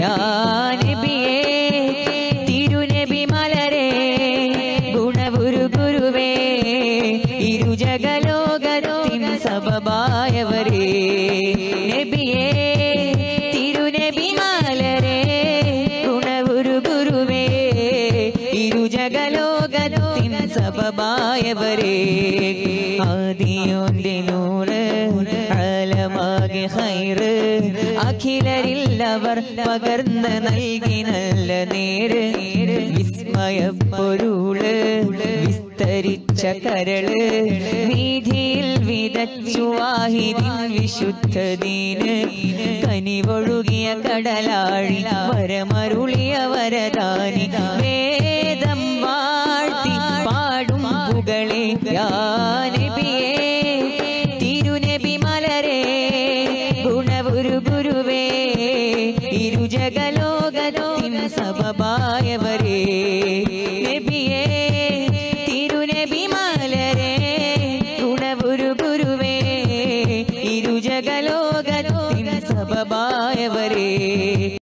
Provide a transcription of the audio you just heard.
യാ നബിയേ തിരുനബി മലരെ ഗുണഗുരു ഗുരുവേ ഇരുജഗലോകത്തിൻ സബബായവരേ നബിയേ തിരുനബി മലരെ ഗുണഗുരു ഗുരുവേ ഇരുജഗലോകത്തിൻ സബബായവരേ ആദിയോന്റെ നൂറ് ആലമാകെ ഹൈറ് അഖിലരില്ലവർ പകർന്ന് നൽകി നല്ല നേര് വിസ്മയപ്പൊരുള് വിസ്തരിച്ച കരള് വീതിയിൽ വിതച്ചു വാഹിദിൻ വിശുദ്ധദീന് കനിവൊഴുകിയ കടലാഴി വരമരുളിയ വരദാനി വേദം വാഴ്ത്തി പാടും പുകളെ യാ നബിയേ തിരുനബി മലരെ ഗുണഗുരു ഗുരുവേ ഇരുജഗലോകത്തിൻ സബബായവരേ നബിയേ തിരുനബി മലരെ ഗുണഗുരു ഗുരുവേ ഇരുജഗലോകത്തിൻ സബബായവരേ